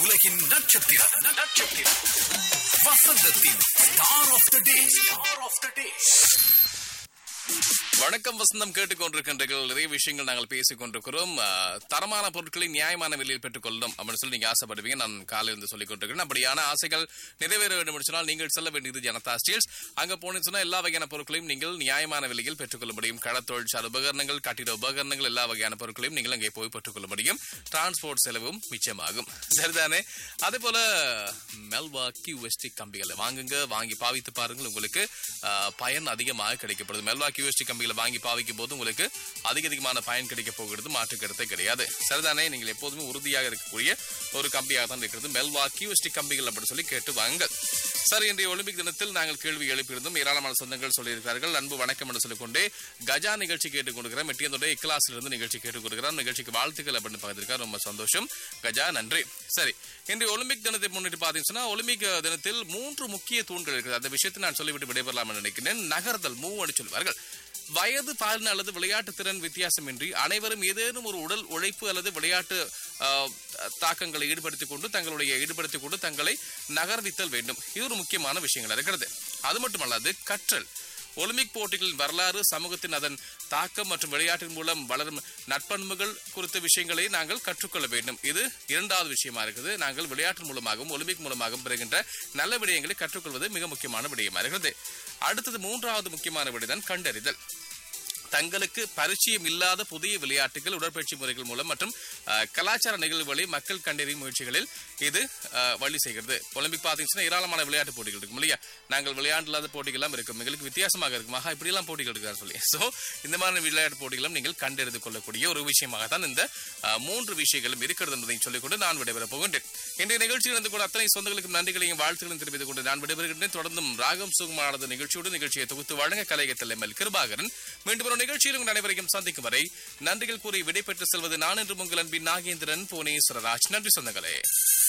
உலகின் நட்சத்திரம் நட்சத்திரம் வசந்தத்தின் star of the day star of the day வணக்கம் வசந்தம் கேட்டுக்கொண்டிருக்கின்றீர்கள் நிறைய விஷயங்கள் நாங்கள் பேசிக் கொண்டிருக்கிறோம் அஹ், தரமான பொருட்களை நியாயமான விலையில் பெற்றுக்கொள்ளணும் அப்படின்னு சொல்லி நீங்க ஆசைப்படுவீங்க நான் காலையில் இருந்து சொல்லிக் கொண்டிருக்கிறேன் அப்படியான ஆசைகள் நிறைவேற வேண்டும் என்று சொன்னால் நீங்கள் செல்ல வேண்டியது ஜனதா ஸ்டீல்ஸ் அங்க போனீங்கன்னு சொன்னா எல்லா வகையான பொருட்களையும் நீங்கள் நியாயமான விலையில் பெற்றுக்கொள்ள முடியும் களத்தொழிற்சாலை உபகரணங்கள் கட்டிட உபகரணங்கள் எல்லா வகையான பொருட்களையும் நீங்கள் அங்கே போய் பெற்றுக்கொள்ள முடியும் டிரான்ஸ்போர்ட் செலவும் மிச்சமாகும் சரிதானே அதே போல மெல்வா கியூஎஸ்டி கம்பிகளை வாங்குங்க வாங்கி பாவித்து பாருங்கள் உங்களுக்கு அஹ், பயன் அதிகமாக கிடைக்கப்படுது மெல்வா கியூஎஸ்டி கம்பிகளை வாங்கி பாவிக்கும் போது உங்களுக்கு அதிக அதிகமான பயன் கிடைக்க போகிறது மாற்று கருத்தே கிடையாது சரிதானே நீங்கள் எப்போதுமே உறுதியாக இருக்கக்கூடிய ஒரு கம்பியாக தான் இருக்கிறது மெல்வா கியூஎஸ்டி கம்பிகள் அப்படின்னு சொல்லி கேட்டு வாங்க சரி இன்றைய ஒலிம்பிக் தினத்தில் நாங்கள் கேள்வி எழுப்பியிருந்தோம் ஏராளமான சொந்தங்கள் சொல்லியிருக்கிறார்கள் அன்பு வணக்கம் என்று சொல்லிக்கொண்டே கஜா நிகழ்ச்சி கேட்டுக் கொடுக்கிறேன் மெட்டியந்தோட கிளாஸ்ல இருந்து நிகழ்ச்சி கேட்டுக் கொடுக்கிறோம் நிகழ்ச்சிக்கு வாழ்த்துக்கள் அப்படின்னு பார்த்திருக்காரு ரொம்ப சந்தோஷம் கஜா நன்றி சரி இன்றைய ஒலிம்பிக் தினத்தை முன்னிட்டு பார்த்தீங்கன்னா ஒலிம்பிக் தினத்தில் மூன்று முக்கிய தூண்கள் இருக்குது அந்த விஷயத்தை நான் சொல்லிவிட்டு விடைபெறலாம் நினைக்கிறேன் நகர்தல் மூவ் என்று சொல்வார்கள் வயது பாலின அல்லது விளையாட்டு திறன் வித்தியாசமின்றி அனைவரும் ஏதேனும் ஒரு உடல் உழைப்பு அல்லது விளையாட்டு ஆஹ், தாக்கங்களை ஈடுபடுத்திக் கொண்டு தங்களுடைய ஈடுபடுத்திக் கொண்டு தங்களை நகர்வித்தல் வேண்டும் இது ஒரு முக்கியமான விஷயங்கள் இருக்கிறது அது மட்டுமல்லாது கற்றல் ஒலிம்பிக் போட்டிகளின் வரலாறு சமூகத்தின் அதன் தாக்கம் மற்றும் விளையாட்டின் மூலம் வளரும் நட்பண்புகள் குறித்த விஷயங்களை நாங்கள் கற்றுக்கொள்ள வேண்டும் இது இரண்டாவது விஷயமா இருக்குது நாங்கள் விளையாட்டு மூலமாகவும் ஒலிம்பிக் மூலமாகவும் பெறுகின்ற நல்ல விடயங்களை கற்றுக்கொள்வது மிக முக்கியமான விடயமா இருக்கிறது அடுத்தது மூன்றாவது முக்கியமான விடயம் கண்டறிதல் தங்களுக்கு பரிச்சயம் இல்லாத புதிய விளையாட்டுகள் உடற்பயிற்சி முறைகள் மூலம் மற்றும் அஹ், கலாச்சார நிகழ்வுகளை மக்கள் கண்டறியும் முயற்சிகளில் இது அஹ், வழி செய்கிறது ஒலிம்பிக் பார்த்தீங்கன்னா ஏராளமான விளையாட்டு போட்டிகள் இருக்கும் இல்லையா நாங்கள் விளையாண்டு போட்டிகள் எல்லாம் இருக்கும் எங்களுக்கு வித்தியாசமாக இருக்கும் ஆஹா இப்படியெல்லாம் போட்டிகள் இருக்கான்னு சொல்லி ஸோ இந்த மாதிரி விளையாட்டு போட்டிகளும் நீங்கள் கண்டறிந்து கொள்ளக்கூடிய ஒரு விஷயமாக தான் இந்த அஹ், மூன்று விஷயங்களும் இருக்கிறது என்பதை சொல்லிக்கொண்டு நான் விடைபெறப் போகின்றேன் இன்றைய நிகழ்ச்சியில் இருந்து கூட அத்தனை சொந்தங்களுக்கும் நன்றிகளையும் வாழ்த்துக்களையும் தெரிவித்துக் கொண்டு நான் விடைபெறுகின்றேன் தொடர்ந்தும் ராகம் சுகுமானது நிகழ்ச்சியோடு நிகழ்ச்சியை தொகுத்து வழங்க கலையகத்தில் எம்எல் கிருபாகரன் மீண்டும் ஒரு நிகழ்ச்சியில் உங்கள் அனைவரையும் சந்திக்கும் வரை நன்றிகள் கூறி விடைபெற்று செல்வது நான் என்று உங்கள் அன்பின் நாகேந்திரன் புவனேஸ்வரராஜ் நன்றி சொந்தங்களே